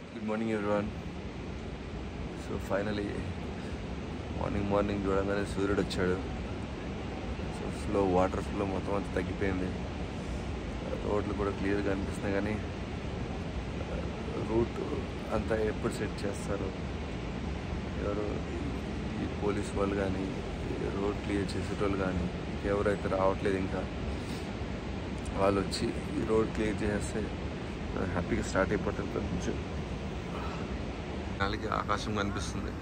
Good morning everyone so finally morning morning చూడగానే సూర్యుడు వచ్చాడు సో ఫ్లో వాటర్ ఫ్లో మొత్తం అంతా తగ్గిపోయింది రోడ్లు కూడా క్లియర్గా అనిపిస్తున్నాయి కానీ రూట్ అంతా ఎప్పుడు సెట్ చేస్తారు ఎవరు ఈ పోలీస్ వాళ్ళు కానీ రోడ్ క్లియర్ చేసేటోళ్ళు కానీ ఎవరైతే రావట్లేదు ఇంకా వాళ్ళు వచ్చి ఈ రోడ్ క్లియర్ చేస్తే హ్యాపీగా స్టార్ట్ అయిపోతుంది కొంచెం నాలుగు ఆకాశం కనిపిస్తుంది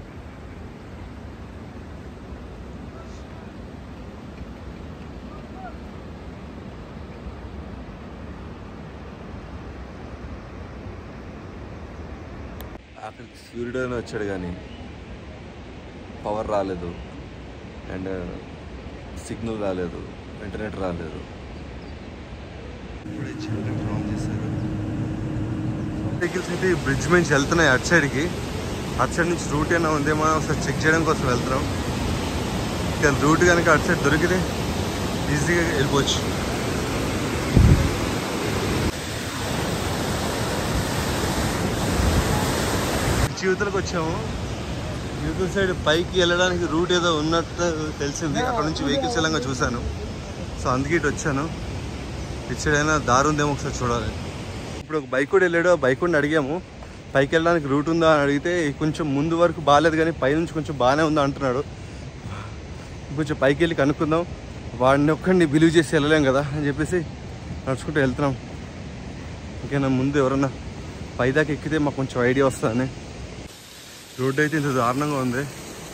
అక్కడికి సూర్యుడు అని వచ్చాడు కానీ పవర్ రాలేదు అండ్ సిగ్నల్ రాలేదు ఇంటర్నెట్ రాలేదు వెహికల్స్ అయితే ఈ బ్రిడ్జ్ నుంచి వెళ్తున్నాయి అటు సైడ్కి అటు సైడ్ నుంచి రూట్ ఏమైనా ఉందేమో ఒకసారి చెక్ చేయడం కోసం వెళ్తున్నాం ఇక రూట్ కనుక అటు సైడ్ దొరికితే ఈజీగా వెళ్ళిపోవచ్చు జీవితాలకు వచ్చాము యూపీ సైడ్ పైకి వెళ్ళడానికి రూట్ ఏదో ఉన్నట్టు తెలిసింది అక్కడ నుంచి వెహికల్స్ వెళ్ళంగా చూశాను సో అందుకే ఇటు వచ్చాను ఇటు సైడ్ అయినా దారి ఉందేమో ఒకసారి చూడాలి ఇప్పుడు ఒక బైక్ కూడా వెళ్ళాడు ఆ బైక్ కూడా అడిగాము పైకి వెళ్ళడానికి రూట్ ఉందా అని అడిగితే కొంచెం ముందు వరకు బాగాలేదు కానీ పైనుంచి కొంచెం బాగానే ఉందా అంటున్నాడు కొంచెం పైకి వెళ్ళి కనుక్కుందాం వాడిని ఒక్కడిని బిలీవ్ చేసి వెళ్ళలేం కదా అని చెప్పేసి నడుచుకుంటూ వెళ్తున్నాం ఇంకేనా ముందు ఎవరన్నా పైదాకా ఎక్కితే మాకు కొంచెం ఐడియా వస్తుందని రోడ్డు అయితే ఇంత దారుణంగా ఉంది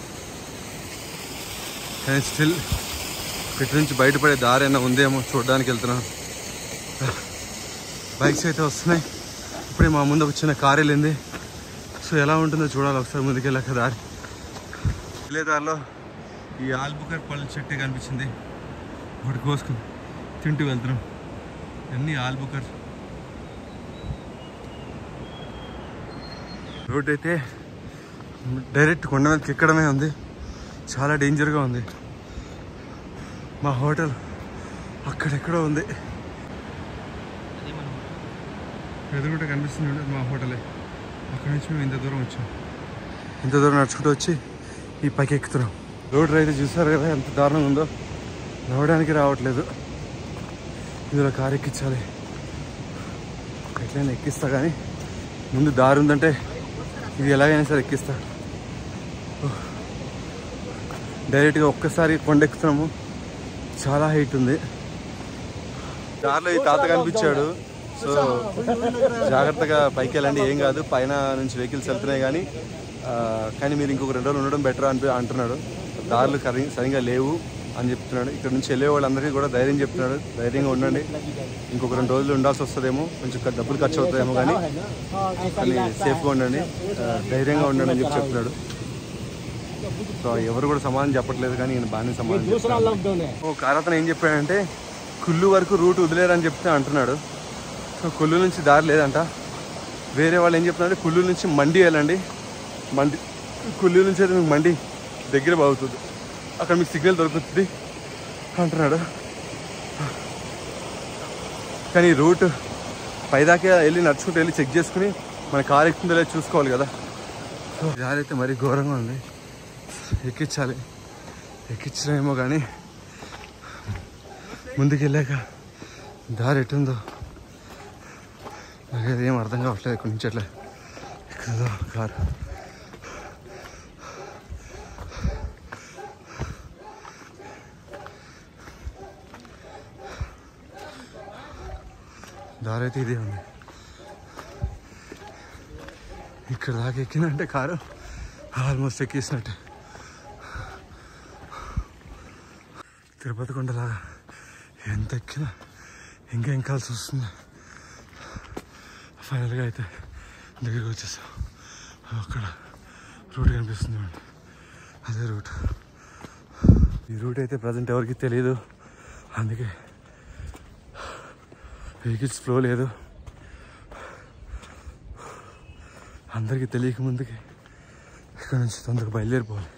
కానీ స్టిల్ ఇటు నుంచి బయటపడే దారి అయినా ఉందేమో చూడడానికి వెళ్తున్నాం బైక్స్ అయితే వస్తున్నాయి ఇప్పుడే మా ముందు ఒక చిన్న కార్ వెళ్ళింది సో ఎలా ఉంటుందో చూడాలి ఒకసారి ముందుకెళ్ళాక దారి వెళ్ళే దారిలో ఈ ఆల్బుకర్ పళ్ళు చెట్టు కనిపించింది ఒకటి కోసుకుని తింటూ వెళ్తున్నాం అన్ని ఆల్బుకర్ రోడ్ అయితే డైరెక్ట్ కొండ మీదకి ఎక్కడమే ఉంది చాలా డేంజర్గా ఉంది మా హోటల్ అక్కడెక్కడో ఉంది ఎదురుకుంటే కనిపిస్తుంది చూడండి, మా హోటలే అక్కడ నుంచి మేము ఇంత దూరం వచ్చాం ఇంత దూరం నడుచుకుంటూ వచ్చి ఈ పైకి ఎక్కుతున్నాం రోడ్ అయితే చూసారు కదా ఎంత దారుణంగా ఉందో నడవడానికి రావట్లేదు ఇందులో కారు ఎక్కించాలి ఎట్లయినా ఎక్కిస్తా కానీ ముందు దారి ఉందంటే ఇది ఎలాగైనా సరే ఎక్కిస్తా ఓహ్. డైరెక్ట్గా ఒక్కసారి కొండ ఎక్కుతున్నాము చాలా హైట్ ఉంది దారిలో ఈ తాత కనిపించాడు సో జాగ్రత్తగా పైకి వెళ్ళండి ఏం కాదు పైన నుంచి వెహికల్స్ వెళ్తున్నాయి కానీ ఆ, కానీ మీరు ఇంకొక రెండు రోజులు ఉండడం బెటర్ అని అంటున్నాడు దారులు కరి సరిగా లేవు అని చెప్తున్నాడు ఇక్కడ నుంచి వెళ్ళే వాళ్ళందరికీ కూడా ధైర్యం చెప్తున్నాడు ధైర్యంగా ఉండండి ఇంకొక రెండు రోజులు ఉండాల్సి వస్తుందేమో కొంచెం ఖ- డబ్బులు ఖర్చు అవుతాయేమో కానీ కానీ సేఫ్గా ఉండండి ఆ, ధైర్యంగా ఉండండి అని చెప్పి చెప్తున్నాడు సో ఎవరు కూడా సమాధానం చెప్పట్లేదు కానీ ఈయన బాగానే సమాధానం చెప్తున్నాడు. ఓ కారతను ఏం చెప్పాడంటే కుల్లు వరకు రూట్ వదిలేరని చెప్తే అంటున్నాడు సో కుల్లు నుంచి దారి లేదంట వేరే వాళ్ళు ఏం చెప్తున్నారంటే కుల్లు నుంచి మండి వెళ్ళండి మండి కుల్లు నుంచి అయితే మీకు మండి దగ్గర బాగుతుంది అక్కడ మీకు సిగ్నల్ దొరుకుతుంది అంటున్నాడు కానీ రూట్ పైదాకా వెళ్ళి నడుచుకుంటూ వెళ్ళి చెక్ చేసుకుని మన కార్ ఎక్కుతుందో లేదో చూసుకోవాలి కదా సో దారి అయితే మరీ ఘోరంగా ఉంది ఎక్కించాలి ఎక్కించలేమో కానీ ముందుకు వెళ్ళాక దారి ఎట్టుందో నాకు అది ఏం అర్థం కావట్లేదు ఇక్కడి నుంచి అట్లా ఎక్కుతుందో కారు దారి అయితే ఇదే ఉంది ఇక్కడ దాకా ఎక్కిందంటే కారు ఆల్మోస్ట్ ఎక్కేసినట్టే తిరుపతి కొండలాగా ఎంత ఎక్కినా ఇంకా ఎక్కాల్సి వస్తుంది ఫైనల్గా అయితే దగ్గరికి వచ్చేసాం అక్కడ రూట్ కనిపిస్తుంది చూడండి అదే రూట్ ఈ రూట్ అయితే ప్రజెంట్ ఎవరికి తెలియదు అందుకే వెహికల్స్ ఫ్లో లేదు అందరికీ తెలియక ముందుకి ఇక్కడ నుంచి తొందరగా బయలుదేరిపోవాలి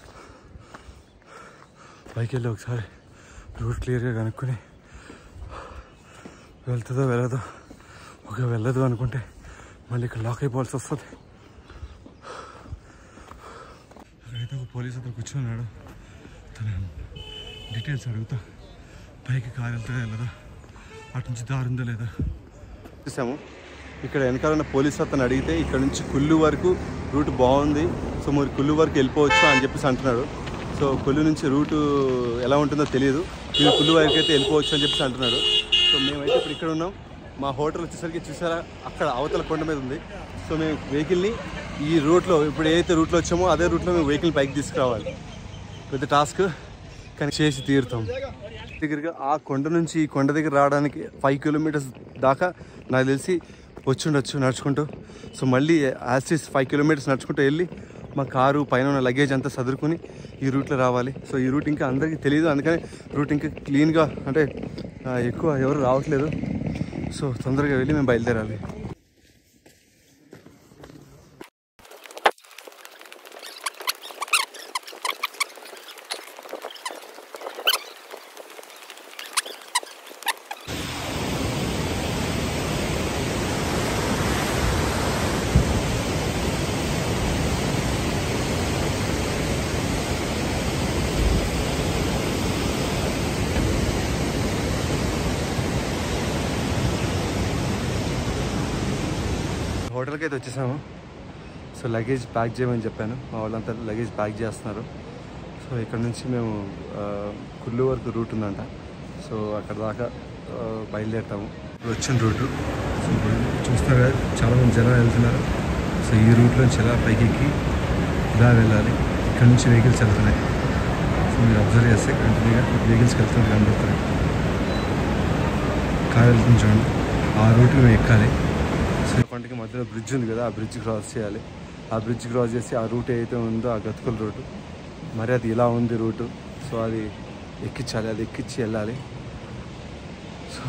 పైకి వెళ్ళి ఒకసారి రూట్ క్లియర్గా కనుక్కొని వెళ్తుందో వెళ్ళదో ఒక వెళ్ళదు అనుకుంటే మళ్ళీ ఇక్కడ లాక్ అయిపోవాల్సి వస్తుంది అక్కడైతే ఒక పోలీస్ అతను కూర్చున్నాడు తన డీటెయిల్స్ అడుగుతా పైకి కారు వెళ్తుందా వెళ్ళదా అటు నుంచి దారి ఉందా లేదా చూసాము ఇక్కడ వెనకాల ఉన్న పోలీస్ అతను అడిగితే ఇక్కడ నుంచి కుల్లు వరకు రూట్ బాగుంది సో మరి కుల్లు వరకు వెళ్ళిపోవచ్చు అని చెప్పేసి అంటున్నాడు సో కుల్లు నుంచి రూట్ ఎలా ఉంటుందో తెలియదు మీరు కుల్లు వరకు అయితే వెళ్ళిపోవచ్చు అని చెప్పేసి అంటున్నాడు సో మేమైతే ఇప్పుడు ఇక్కడ ఉన్నాం మా హోటల్ వచ్చేసరికి చూసారా అక్కడ అవతల కొండ మీద ఉంది సో మేము వెహికల్ని ఈ రూట్లో ఇప్పుడు ఏదైతే రూట్లో వచ్చామో అదే రూట్లో మేము వెహికల్ పైకి తీసుకురావాలి పెద్ద టాస్క్ కానీ చేసి తీరుతాం దగ్గరగా ఆ కొండ నుంచి ఈ కొండ దగ్గర రావడానికి ఫైవ్ కిలోమీటర్స్ దాకా నాకు తెలిసి వచ్చి ఉండొచ్చు నడుచుకుంటూ సో మళ్ళీ యాసిస్ ఫైవ్ కిలోమీటర్స్ నడుచుకుంటూ వెళ్ళి మా కారు పైన ఉన్న లగేజ్ అంతా సదురుకుని ఈ రూట్లో రావాలి సో ఈ రూట్ ఇంకా అందరికీ తెలియదు అందుకని రూట్ ఇంకా క్లీన్గా అంటే ఆ, ఎక్కువ ఎవరు రావట్లేదు సో తొందరగా వెళ్ళి మేము బయలుదేరాలి హోటల్కి అయితే వచ్చేసాము సో లగేజ్ ప్యాక్ చేయమని చెప్పాను మా వాళ్ళంతా లగేజ్ ప్యాక్ చేస్తున్నారు సో ఇక్కడ నుంచి మేము ఆ, కుల్లు వరకు రూట్ ఉందంట సో అక్కడ దాకా ఆ, బయలుదేరుతాము ఇప్పుడు వచ్చిన రూటు సో ఇప్పుడు చూస్తున్నారు కదా చాలామంది జనం వెళ్తున్నారు సో ఈ రూట్లో నుంచి ఎలా పైకి ఎక్కి ఇలా వెళ్ళాలి ఇక్కడ నుంచి వెహికల్స్ వెళ్తున్నాయి సో మీరు అబ్జర్వ్ చేస్తే కంటిన్యూగా వెహికల్స్కి వెళ్తున్నారు కనబడుతున్నాయి కార్ వెళ్తుంది చూడండి ఆ రూట్ మేము ఎక్కాలి సో పంటకి మధ్యలో బ్రిడ్జ్ ఉంది కదా ఆ బ్రిడ్జ్ క్రాస్ చేయాలి ఆ బ్రిడ్జ్ క్రాస్ చేసి ఆ రూట్ ఏదైతే ఉందో ఆ గతుకుల రూటు మరి అది ఇలా ఉంది రూటు సో అది ఎక్కించాలి అది ఎక్కించి వెళ్ళాలి సో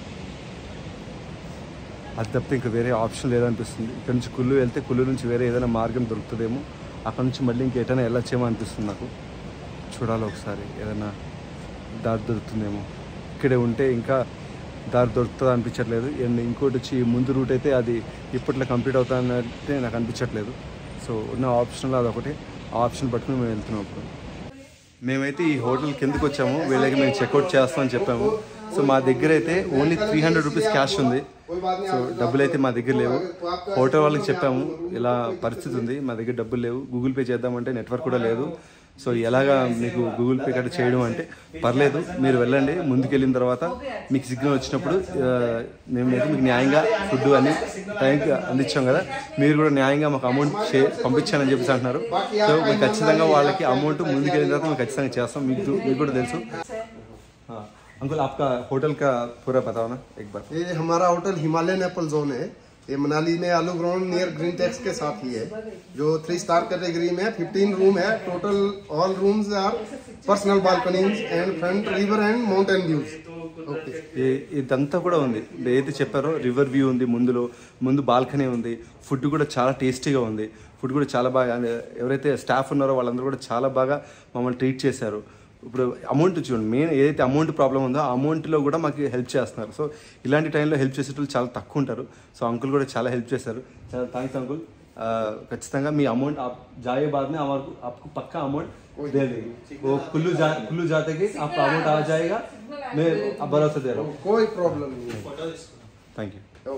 అది తప్పితే ఇంకా వేరే ఆప్షన్ లేదనిపిస్తుంది ఇక్కడ నుంచి కుల్లు వెళ్తే కుల్లు నుంచి వేరే ఏదైనా మార్గం దొరుకుతుందేమో అక్కడ నుంచి మళ్ళీ ఇంకెటైనా వెళ్ళొచ్చేమో అనిపిస్తుంది నాకు చూడాలి ఒకసారి ఏదైనా దారి దొరుకుతుందేమో ఇక్కడే ఉంటే ఇంకా దారి దొరుకుతుంది అనిపించట్లేదు అండ్ ఇంకోటి వచ్చి ఈ ముందు రూట్ అయితే అది ఇప్పట్లో కంప్లీట్ అవుతుందంటే నాకు అనిపించట్లేదు సో ఉన్న ఆప్షన్లో అదొకటి ఆ ఆప్షన్ పట్టుకుని మేము వెళ్తున్నాం ఇప్పుడు మేమైతే ఈ హోటల్ కిందకి వచ్చాము వీళ్ళకి మేము చెక్అవుట్ చేస్తామని చెప్పాము సో మా దగ్గర అయితే only three hundred rupees cash ఉంది సో డబ్బులు అయితే మా దగ్గర లేవు హోటల్ వాళ్ళకి చెప్పాము ఇలా పరిస్థితి ఉంది మా దగ్గర డబ్బులు లేవు గూగుల్ పే చేద్దామంటే నెట్వర్క్ కూడా లేదు సో ఎలాగా మీకు గూగుల్ పే కట్ట చేయడం అంటే పర్లేదు మీరు వెళ్ళండి ముందుకు వెళ్ళిన తర్వాత మీకు సిగ్నల్ వచ్చినప్పుడు ఆ, మేమైతే మీకు న్యాయంగా ఫుడ్ అని టైంకి అందించాం కదా మీరు కూడా న్యాయంగా మాకు అమౌంట్ చే పంపించానని చెప్పేసి అంటున్నారు సో మేము ఖచ్చితంగా వాళ్ళకి అమౌంట్ ముందుకు వెళ్ళిన తర్వాత మేము ఖచ్చితంగా చేస్తాం మీకు మీకు కూడా తెలుసు हाँ अंकल आपका होटल का पूरा बताओ ना एक बार ये हमारा होटल हिमालयन एप्पल जोन है ये मनाली में आलू ग्राउंड नियर ग्रीन टेक्स के साथ ही है जो थ्री स्टार कैटेगरी में है 15 रूम है total all rooms are personal balconies and front river and mountain views okay ఈ- ఇదంతా కూడా ఉంది ఏదైతే చెప్పారో రివర్ వ్యూ ఉంది ముందులో ముందు బాల్కనీ ఉంది ఫుడ్ కూడా చాలా టేస్టీగా ఉంది ఫుడ్ కూడా చాలా బాగా అంటే ఎవరైతే స్టాఫ్ ఉన్నారో వాళ్ళందరూ కూడా చాలా బాగా మమ్మల్ని ట్రీట్ చేశారు ఇప్పుడు అమౌంట్ చూడండి మెయిన్ ఏదైతే అమౌంట్ ప్రాబ్లం ఉందో ఆ అమౌంట్లో కూడా మాకు హెల్ప్ చేస్తున్నారు సో ఇలాంటి టైంలో హెల్ప్ చేసేటోళ్ళు చాలా తక్కువ ఉంటారు సో అంకుల్ కూడా చాలా హెల్ప్ చేశారు చాలా థ్యాంక్స్ అంకుల్ ఆ, ఖచ్చితంగా మీ అమౌంट आप जाए बाद में हमारे को आपको पक्का अमाउंट दे देंगे वो कुल्लू जा कुल्लू जाते कि आपका अमाउंट आ जाएगा मैं अब भरोसा दे रहा हूँ कोई प्रॉब्लम नहीं है థ్యాంక్ యూ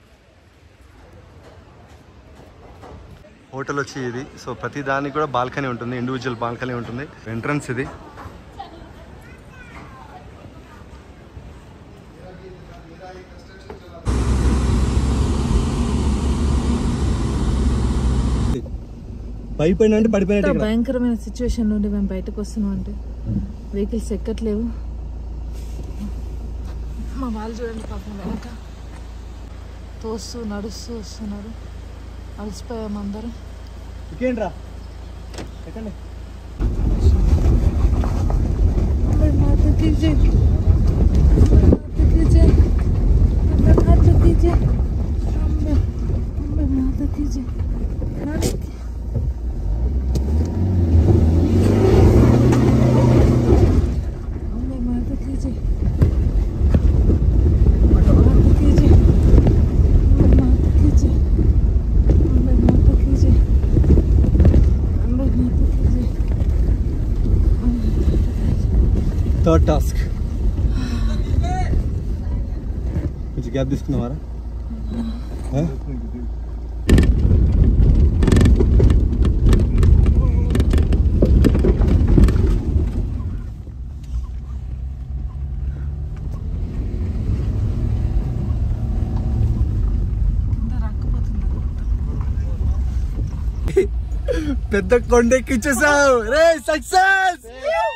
హోటల్ వచ్చి ఇది సో ప్రతి దానికి కూడా బాల్కనీ ఉంటుంది ఇండివిజువల్ బాల్కనీ ఉంటుంది ఎంట్రన్స్ ఇది పైపోయిన అంటే ఎంత పడిపోయినట్టు భయంకరమైన సిచ్యువేషన్ నుండి మేము బయటకు వస్తున్నాం అంటే వెహికల్స్ ఎక్కట్లేవు మా వాళ్ళు చూడండి పాపం వెనక తోస్తూ నడుస్తూ వస్తున్నారు అలసిపోయాము అందరం ఇంకేంట్రా ఎక్కండి अम्बे माता की जय माता की जय अम्बे माता की जय अम्बे अम्बे माता की जय नानी की- अम्बे माता की जय माता థర్డ్ టాస్క్ కొంచెం గ్యాప్ తీసుకున్నావారా ఆ? పెద్ద కొండెక్కిచ్చేసావు రే సక్సెస్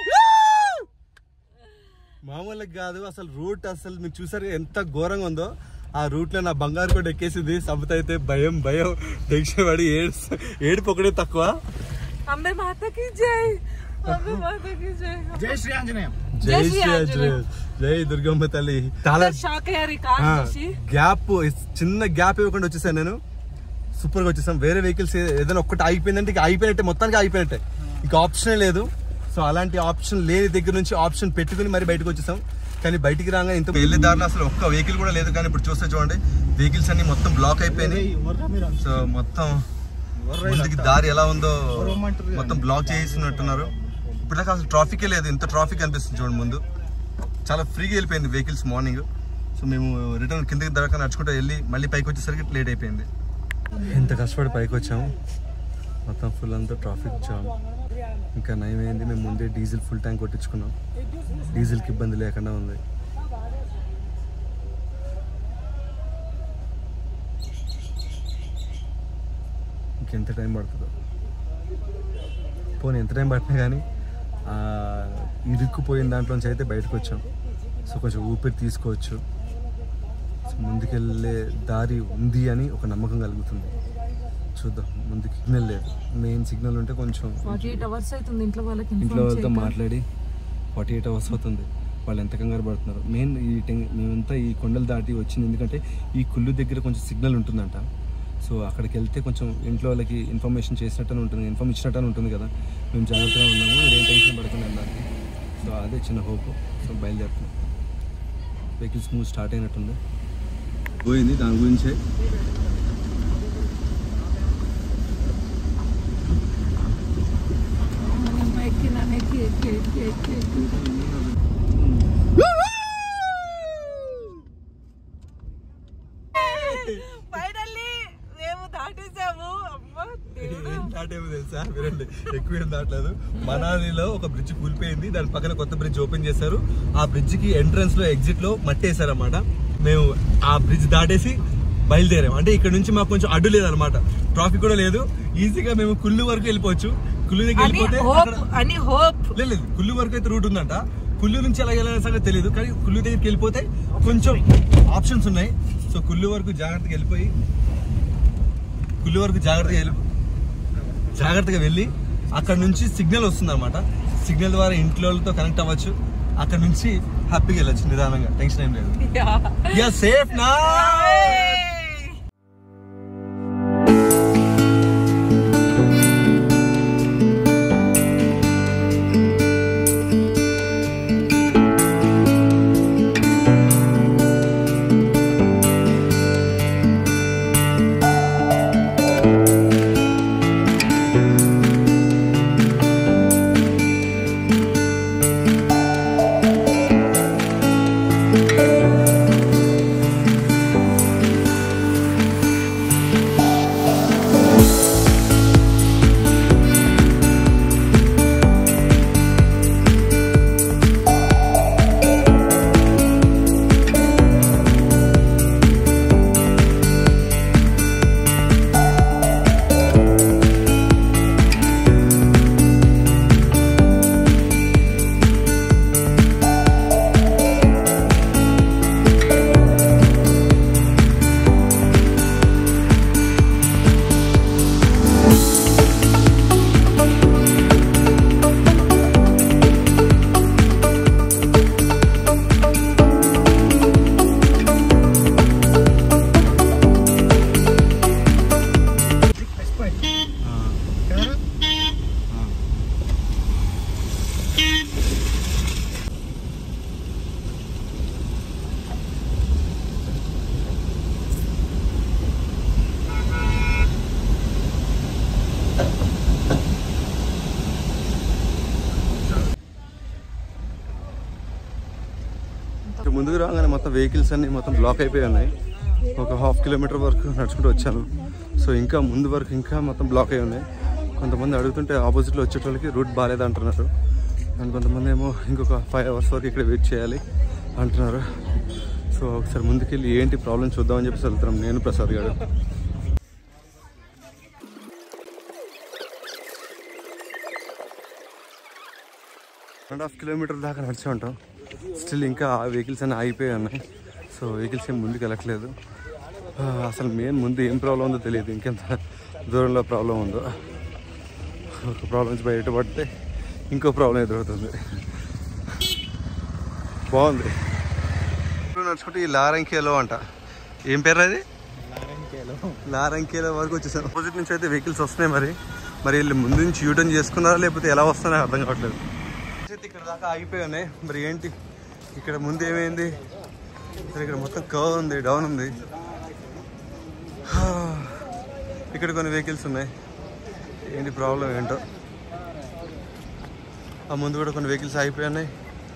మామూలుగా కాదు అసలు రూట్ అసలు మీరు చూసారు ఎంత ఘోరంగా ఉందో ఆ రూట్ లో నా బంగారు కూడా ఎక్కేసింది సబత అయితే భయం భయం టెన్షన్ పడి ఏడు ఏడుపు ఒకటే తక్కువ అంబే మాతకి జై అంబే మాతకి జై జై శ్రీ ఆంజనేయం జై శ్రీ శ్రీ ఆంజనేయ. ఆంజనేయ. జై దుర్గమ్మ తల్లి చాలా షాక్ అయ్యారు ఈ కార్ చూసి గ్యాప్ చిన్న గ్యాప్ ఇవ్వకుండా వచ్చేసాను నేను సూపర్ గా వచ్చేసాం వేరే వెహికల్స్ ఏదైనా ఒక్కటి ఆగిపోయిందంటే ఇక అయిపోయినట్టే మొత్తానికి అయిపోయినట్టే ఇక ఆప్షనే లేదు సో అలాంటి ఆప్షన్ లేని దగ్గర నుంచి ఆప్షన్ పెట్టుకుని మరి బయటకు వచ్చేసాం కానీ బయటికి రాగా ఇంత వెళ్ళే దారిలో అసలు ఒక్క వెహికల్ కూడా లేదు కానీ ఇప్పుడు చూస్తే చూడండి వెహికల్స్ అన్ని మొత్తం బ్లాక్ అయిపోయినాయి సో మొత్తం ముందుకి దారి ఎలా ఉందో మొత్తం బ్లాక్ చేసినట్టున్నారు ఇప్పుడు దాకా అసలు ట్రాఫికే లేదు ఇంత ట్రాఫిక్ అనిపిస్తుంది చూడండి ముందు చాలా ఫ్రీగా వెళ్ళిపోయింది వెహికల్స్ మార్నింగ్ సో మేము రిటర్న్ కిందకి దాకా నడుచుకుంటూ వెళ్ళి మళ్ళీ పైకి వచ్చేసరికి లేట్ అయిపోయింది ఎంత కష్టపడి పైకి వచ్చాము మొత్తం ఫుల్ అంతా ట్రాఫిక్ జామ్ ఇంకా నయమైంది మేము ముందే డీజిల్ ఫుల్ ట్యాంక్ కొట్టించుకున్నాం డీజిల్కి ఇబ్బంది లేకుండా ఉంది ఇంకెంత టైం పడుతుందో పోనీ ఎంత టైం పట్టినా కానీ ఆ, ఇరుక్కుపోయిన దాంట్లోంచి అయితే బయటకు వచ్చాం సో కొంచెం ఊపిరి తీసుకోవచ్చు సో ముందుకెళ్ళే దారి ఉంది అని ఒక నమ్మకం కలుగుతుంది చూద్దాం ముందుకు సిగ్నల్ లేదు మెయిన్ సిగ్నల్ ఉంటే కొంచెం ఫార్టీ ఎయిట్ అవర్స్ అవుతుంది ఇంట్లో వాళ్ళకి ఇంట్లో inform వాళ్ళతో చేయక. మాట్లాడి ఫార్టీ ఎయిట్ అవర్స్ అవుతుంది వాళ్ళు ఎంత కంగారు పడుతున్నారు మెయిన్ ఈ టెన్ మేమంతా ఈ కొండలు దాటి వచ్చింది ఎందుకంటే ఈ కుళ్ళు దగ్గర కొంచెం సిగ్నల్ ఉంటుందంట సో అక్కడికి వెళ్తే కొంచెం ఇంట్లో వాళ్ళకి ఇన్ఫర్మేషన్ చేసినట్టు ఉంటుంది ఇన్ఫార్మ్ ఇచ్చినట్టు ఉంటుంది కదా మేము జాగ్రత్తగా ఉన్నాము మీరు ఏం టెన్షన్ పడకుండా వెళ్ళాలి సో అదే చిన్న హోప్ సో బయలుదేరుతున్నాం వెహికల్స్ మూవ్ స్టార్ట్ అయినట్టుంది పోయింది దాని గురించే అమ్మ, ఎక్కినాను, ఎక్కి, ఎక్కి, ఎక్కి, ఎక్కి, ఎక్కి. Finally, మేము దాటేసాము అమ్మ దేవుడా. దాటేమో తెలుసా వినండి ఎక్కువ ఏం దాటలేదు మనాలిలో ఒక బ్రిడ్జ్ కూలిపోయింది దాని పక్కన కొత్త బ్రిడ్జ్ ఓపెన్ చేశారు ఆ బ్రిడ్జ్ కి ఎంట్రన్స్ లో ఎగ్జిట్ లో మట్టి వేసారన్నమాట మేము ఆ బ్రిడ్జ్ దాటేసి బయలుదేరాం అంటే ఇక్కడ నుంచి మాకు కొంచెం అడ్డు లేదనమాట ట్రాఫిక్ కూడా లేదు ఈజీగా మేము కుల్లు వరకు వెళ్ళిపోవచ్చు కుల్లు దగ్గర అని వెళ్ళిపోతే హోప్ అక్కడ- అని హోప్ లేదు లేదు కుల్లు వరకు అయితే రూట్ ఉందంట కుల్లు నుంచి ఎలా వెళ్ళాలని సంగతి తెలియదు కానీ కుల్లు దగ్గరికి వెళ్ళిపోతే కొంచెం ఆప్షన్స్ ఉన్నాయి సో కుల్లు వరకు జాగ్రత్తగా వెళ్ళిపోయి కుల్లు వరకు జాగ్రత్తగా వెళ్ళి జాగ్రత్తగా వెళ్ళి అక్కడ నుంచి సిగ్నల్ వస్తుంది అనమాట సిగ్నల్ ద్వారా ఇంట్లో వాళ్ళతో కనెక్ట్ అవ్వచ్చు అక్కడ నుంచి హ్యాపీగా వెళ్ళొచ్చు నిదానంగా టెన్షన్ ఏం లేదు యా సేఫ్ నా రాగానే మొత్తం వెహికల్స్ అన్ని మొత్తం బ్లాక్ అయిపోయి ఉన్నాయి ఒక హాఫ్ కిలోమీటర్ వరకు నడుచుకుంటూ వచ్చాను సో ఇంకా ముందు వరకు ఇంకా మొత్తం బ్లాక్ అయి ఉన్నాయి కొంతమంది అడుగుతుంటే ఆపోజిట్లో వచ్చేటోళ్ళకి రూట్ బాగాలేదు అంటున్నారు అండ్ కొంతమంది ఏమో ఇంకొక ఫైవ్ అవర్స్ వరకు ఇక్కడ వెయిట్ చేయాలి అంటున్నారు సో ఒకసారి ముందుకెళ్ళి ఏంటి ప్రాబ్లం చూద్దామని చెప్పేసి వెళ్తున్నాం నేను ప్రసాద్ గారు వన్ అండ్ హాఫ్ కిలోమీటర్ దాకా నడిచి ఉంటాం స్టిల్ ఇంకా వెహికల్స్ అన్నీ ఆగిపోయి ఉన్నాయి సో వెహికల్స్ ఏం ముందుకు వెళ్ళట్లేదు ఆ, అసలు మెయిన్ ముందు ఏం ప్రాబ్లం ఉందో తెలియదు ఇంకెంత దూరంలో ప్రాబ్లం ఉందో ఒక ప్రాబ్లం నుంచి బయటపడితే ఇంకో ప్రాబ్లం ఎదురవుతుంది బాగుంది ఇప్పుడు నడుచుకుంటే ఈ లారంకేలో అంట ఏం పేరు అది లారంకేలో వరకు వచ్చేసాను ఆపోజిట్ నుంచి అయితే వెహికల్స్ వస్తున్నాయి మరి మరి వీళ్ళు ముందు నుంచి యూటర్న్ చేసుకున్నారా లేకపోతే ఎలా వస్తున్నారో అర్థం కావట్లేదు అయితే ఇక్కడ దాకా ఆగిపోయి ఉన్నాయి మరి ఏంటి ఇక్కడ ముందు ఏమైంది మరి ఇక్కడ మొత్తం కర్వ్ ఉంది డౌన్ ఉంది హా. ఇక్కడ కొన్ని వెహికల్స్ ఉన్నాయి ఏంటి ప్రాబ్లం ఏంటో ఆ ముందు కూడా కొన్ని వెహికల్స్ ఆగిపోయి ఉన్నాయి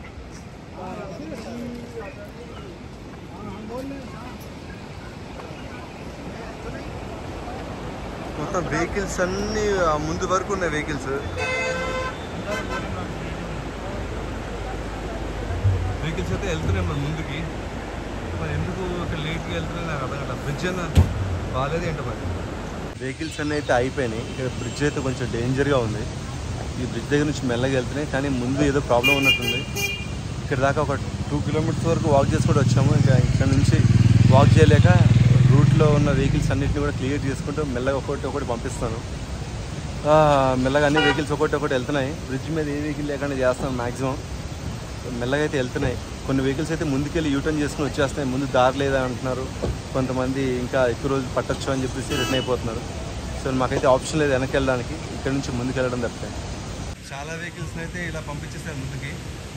మొత్తం వెహికల్స్ అన్ని ఆ ముందు వరకు ఉన్నాయి వెహికల్స్ వెహికల్స్ అయితే వెళ్తున్నాయి మరి ముందుకి మరి ఎందుకు ఇక్కడ లేట్గా వెళ్తున్నాయి నాకు అర్థం కాదు బ్రిడ్జ్ అన్న బాగాలేదు ఏంటో మరి వెహికల్స్ అన్నీ అయితే అయిపోయినాయి ఇక్కడ బ్రిడ్జ్ అయితే కొంచెం డేంజర్గా ఉంది ఈ బ్రిడ్జ్ దగ్గర నుంచి మెల్లగా వెళ్తున్నాయి కానీ ముందు ఏదో ప్రాబ్లం ఉన్నట్టుంది ఇక్కడ దాకా ఒక టూ కిలోమీటర్స్ వరకు వాక్ చేసుకుంటూ వచ్చాము ఇంకా ఇక్కడ నుంచి వాక్ చేయలేక రూట్లో ఉన్న వెహికల్స్ అన్నిటిని కూడా క్లియర్ చేసుకుంటూ మెల్లగా ఒకటి ఒకటి పంపిస్తాను ఆ, మెల్లగా అన్ని వెహికల్స్ ఒకటి ఒకటి వెళ్తున్నాయి బ్రిడ్జ్ మీద ఏ వెహికల్ లేకుండా చేస్తాను మ్యాక్సిమం మెల్లగా అయితే వెళ్తున్నాయి కొన్ని వెహికల్స్ అయితే ముందుకెళ్ళి యూటర్న్ చేసుకుని వచ్చేస్తున్నాయి ముందు దారి లేదా అంటున్నారు కొంతమంది ఇంకా ఎక్కువ రోజులు పట్టొచ్చు అని చెప్పేసి రిటర్న్ అయిపోతున్నారు సో మాకైతే ఆప్షన్ లేదు వెనక్కి వెళ్ళడానికి ఇక్కడ నుంచి ముందుకు వెళ్ళడం తప్పితే చాలా వెహికల్స్ అయితే ఇలా పంపించేస్తారు ముందుకి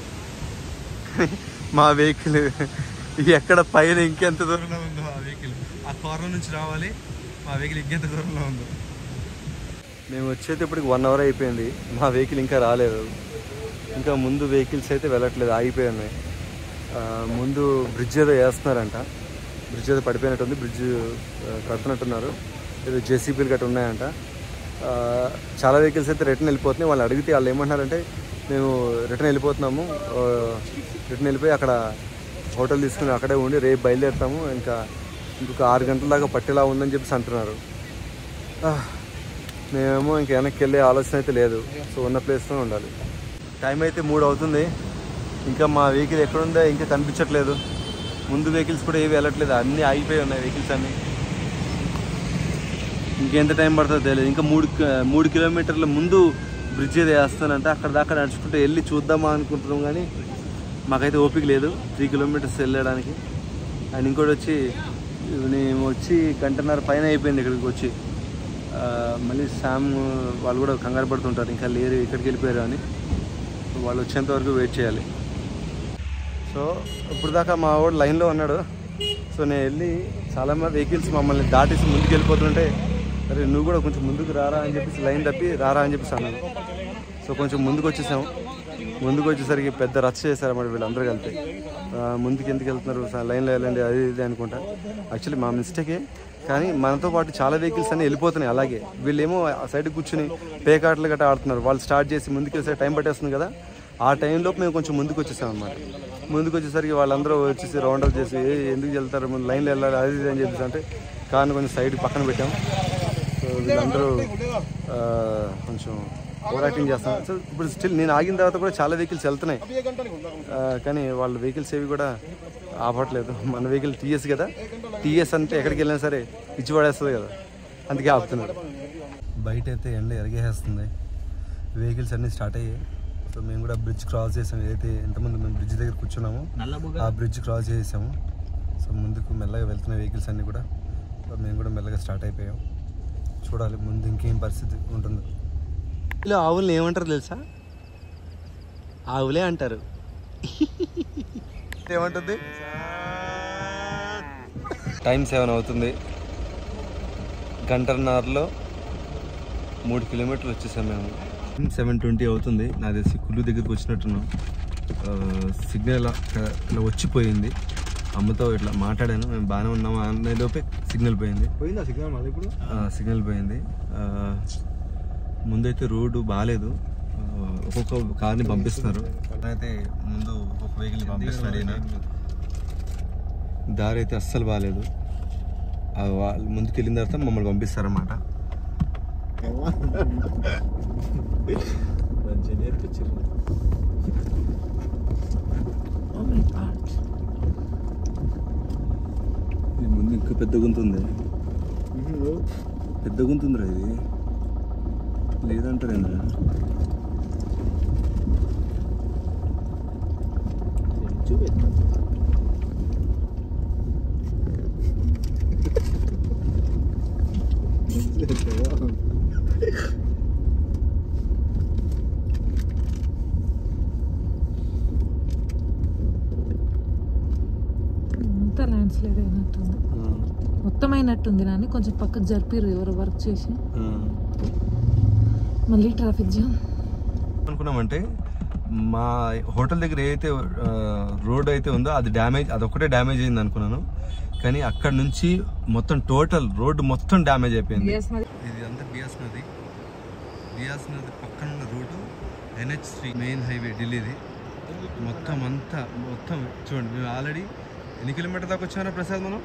మా వెహికల్ ఎక్కడ పైన ఇంకెంత దూరంలో ఉందో ఆ వెహికల్ ఆ కార్నర్ నుంచి రావాలి మా వెహికల్ ఇంకెంత దూరంలో ఉందో మేము వచ్చేది ఇప్పటికి వన్ అవర్ అయిపోయింది మా వెహికల్ ఇంకా రాలేదు ఇంకా ముందు వెహికల్స్ అయితే వెళ్ళట్లేదు ఆగిపోయి ఉన్నాయి ఆ, ముందు బ్రిడ్జ్ ఏదో వేస్తున్నారంట బ్రిడ్జ్ ఏదో పడిపోయినట్టుంది బ్రిడ్జ్ ఆ, కడుతున్నట్టున్నారు ఏదో జేసీబీలు గట్రా ఉన్నాయంట ఆ, చాలా వెహికల్స్ అయితే రిటర్న్ వెళ్ళిపోతున్నాయి వాళ్ళు అడిగితే వాళ్ళు ఏమంటున్నారంటే మేము రిటర్న్ వెళ్ళిపోతున్నాము ఆ, రిటర్న్ వెళ్ళిపోయి అక్కడ హోటల్ తీసుకుని అక్కడే ఉండి రేపు బయలుదేరుతాము ఇంకా ఇంకొక ఆరు గంటల దాకా పట్టేలా ఉందని చెప్పేసి అంటున్నారు ఆ, మేమేమో ఇంక వెనక్కి వెళ్ళే ఆలోచన అయితే లేదు సో ఉన్న ప్లేస్లో ఉండాలి టైం అయితే మూడు అవుతుంది ఇంకా మా వెహికల్ ఎక్కడుందో ఇంకా కనిపించట్లేదు ముందు వెహికల్స్ కూడా ఏవి వెళ్ళట్లేదు అన్నీ ఆగిపోయి ఉన్నాయి వెహికల్స్ అన్నీ ఇంకెంత టైం పడుతుందో తెలియదు ఇంకా మూడు కి- మూడు కిలోమీటర్ల ముందు బ్రిడ్జ్ ఏదో వేస్తానంటే అక్కడ దాకా నడుచుకుంటూ వెళ్ళి చూద్దామా అనుకుంటున్నాం కానీ మాకైతే ఓపిక లేదు త్రీ కిలోమీటర్స్ వెళ్ళడానికి అండ్ ఇంకోటి వచ్చి నేను వచ్చి గంటన్నర పైన అయిపోయింది ఇక్కడికి వచ్చి ఆ, మళ్ళీ శామ్ వాళ్ళు కూడా కంగారు పడుతుంటారు ఇంకా లేరు ఇక్కడికి వెళ్ళిపోయారు అని వాళ్ళు వచ్చేంత వరకు వెయిట్ చేయాలి సో ఇప్పుడు దాకా మా వాడు లైన్లో ఉన్నాడు సో నేను వెళ్ళి చాలా మంది వెహికల్స్ మమ్మల్ని దాటేసి ముందుకు వెళ్ళిపోతుంటే అరే నువ్వు కూడా కొంచెం ముందుకు రారా అని చెప్పేసి లైన్ తప్పి రారా అని చెప్పేసి అన్నాను సో కొంచెం ముందుకు వచ్చేసాము ముందుకు వచ్చేసరికి పెద్ద రచ్చ చేశారు అన్నమాట వీళ్ళందరూ కలిపి ఆ, ముందుకు ఎందుకు వెళ్తున్నారు స- లైన్లో వెళ్ళండి అది ఇది అనుకుంటా యాక్చువల్లీ మా మిస్టేకే కానీ మనతో పాటు చాలా వెహికల్స్ అన్నీ వెళ్ళిపోతున్నాయి అలాగే వీళ్ళేమో ఆ సైడ్ కూర్చుని పేకాటలు గట్రా ఆడుతున్నారు వాళ్ళు స్టార్ట్ చేసి ముందుకు వెళ్ళే టైం పట్టేస్తుంది కదా ఆ టైంలో మేము కొంచెం ముందుకు వచ్చేసాం అనమాట ముందుకు వచ్చేసరికి వాళ్ళందరూ వచ్చేసి రౌండ్ అప్ చేసి "ఏ, ఎందుకు వెళ్తారు ముందు లైన్లో వెళ్ళాలి అది ఇది అని చెప్పేసి అంటే కార్ని కొంచెం సైడ్ పక్కన పెట్టాం సో వీళ్ళందరూ ఆ, కొంచెం ఓవర్ యాక్టింగ్ చేస్తాం సో ఇప్పుడు స్టిల్ నేను ఆగిన తర్వాత కూడా చాలా వెహికల్స్ వెళ్తున్నాయి ఆ, కానీ వాళ్ళ వెహికల్స్ ఏవి కూడా ఆపట్లేదు మన వెహికల్ టీఎస్ కదా టీఎస్ అంటే ఎక్కడికి వెళ్ళినా సరే ఇచ్చి పడేస్తుంది కదా అందుకే ఆపుతున్నారు బయట అయితే ఎండ ఎరగేస్తుంది వెహికల్స్ అన్నీ స్టార్ట్ అయ్యాయి సో మేము కూడా బ్రిడ్జ్ క్రాస్ చేసాం ఏదైతే ఎంతమంది మేము బ్రిడ్జ్ దగ్గర కూర్చున్నామో ఆ బ్రిడ్జ్ క్రాస్ చేసాము సో ముందుకు మెల్లగా వెళ్తున్న వెహికల్స్ అన్నీ కూడా సో మేము కూడా మెల్లగా స్టార్ట్ అయిపోయాం చూడాలి ముందు ఇంకేం పరిస్థితి ఉంటుందో ఇలా ఆవుల్ని ఏమంటారు తెలుసా ఆవులే అంటారు ఏమంటుంది టైం సెవెన్ అవుతుంది గంటన్నరలో మూడు కిలోమీటర్లు వచ్చేసాం మేము సెవెన్ ట్వంటీ అవుతుంది నా తెలిసి కుళ్ళు దగ్గరికి వచ్చినట్టున్నాం సిగ్నల్ ఇలా వచ్చిపోయింది అమ్మతో ఇట్లా మాట్లాడాను మేము బాగానే ఉన్నాము అనే లోపే సిగ్నల్ పోయింది పోయిందా సిగ్నల్ మళ్ళీ ఇప్పుడు ఆ, సిగ్నల్ పోయింది ఆ, ముందైతే రోడ్డు బాగాలేదు ఆ, ఒక్కొక్క కార్ని పంపిస్తున్నారు అయితే ముందు ఒక్కొక్క వెహికల్ని పంపిస్తున్నారు ఈయన దారి అయితే అస్సలు బాగాలేదు ఆ వాళ్ళు ముందుకు వెళ్ళిన తర్వాత మమ్మల్ని పంపిస్తారన్నమాట మంచిగా నేర్పించారు Oh my god. ఇది ముందు ఇంకా పెద్ద గుంత ఉంది పెద్ద గుంత ఉందిరా ఇది లేదంటారేంద్రా చూపెట్టు అంతా ల్యాండ్ స్లైడ్ అయినట్టుంది మొత్తం అయినట్టుంది నాని కొంచెం పక్కకు జరిపిరు ఎవరు వర్క్ చేసి మళ్ళీ ట్రాఫిక్ జామ్ అనుకున్నామంటే మా హోటల్ దగ్గర ఏదైతే రోడ్ అయితే ఉందో అది డ్యామేజ్ అదొక్కటే డ్యామేజ్ అయింది అనుకున్నాను కానీ అక్కడ నుంచి మొత్తం టోటల్ రోడ్డు మొత్తం డ్యామేజ్ అయిపోయింది ఇది అంతా బియాస్ నది బియాస్ నది పక్కన ఉన్న road NH three main highway ఢిల్లీది మొత్తం అంతా మొత్తం చూడండి మేము ఆల్రెడీ ఎన్ని కిలోమీటర్ దాకా వచ్చామో ప్రసాద్ మనం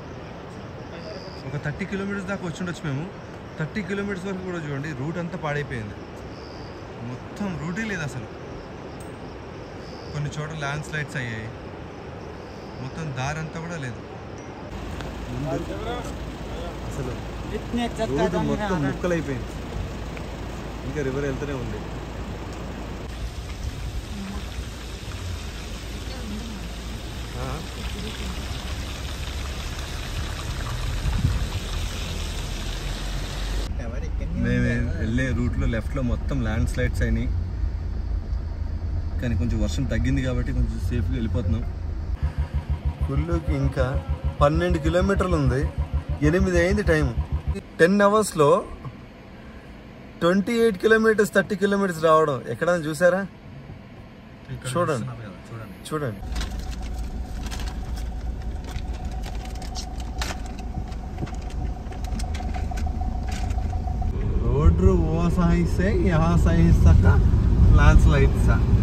ఒక థర్టీ కిలోమీటర్స్ దాకా వచ్చి ఉండొచ్చు మేము థర్టీ కిలోమీటర్స్ వరకు కూడా చూడండి రూట్ అంతా పాడైపోయింది మొత్తం రూటే లేదు అసలు కొన్ని చోట్ల ల్యాండ్ స్లైడ్స్ అయ్యాయి మొత్తం దారి అంతా కూడా లేదు అసలు రోడ్డు మొత్తం ముక్కలైపోయింది ఇంకా రివర్ వెళ్తూనే ఉంది ఆ. మేము వెళ్ళే రూట్లో లెఫ్ట్లో మొత్తం ల్యాండ్ స్లైడ్స్ అయినాయి కానీ కొంచెం వర్షం తగ్గింది కాబట్టి కొంచెం సేఫ్గా వెళ్ళిపోతున్నాం కుల్లుకి ఇంకా పన్నెండు కిలోమీటర్లు ఉంది ఎనిమిది అయింది టైం టెన్ అవర్స్లో twenty eight kilometres thirty kilometres రావడం ఎక్కడైనా చూసారా చూడండి చూడండి रोड वो सही से यहाँ सही तक लैंडस्लाइड सा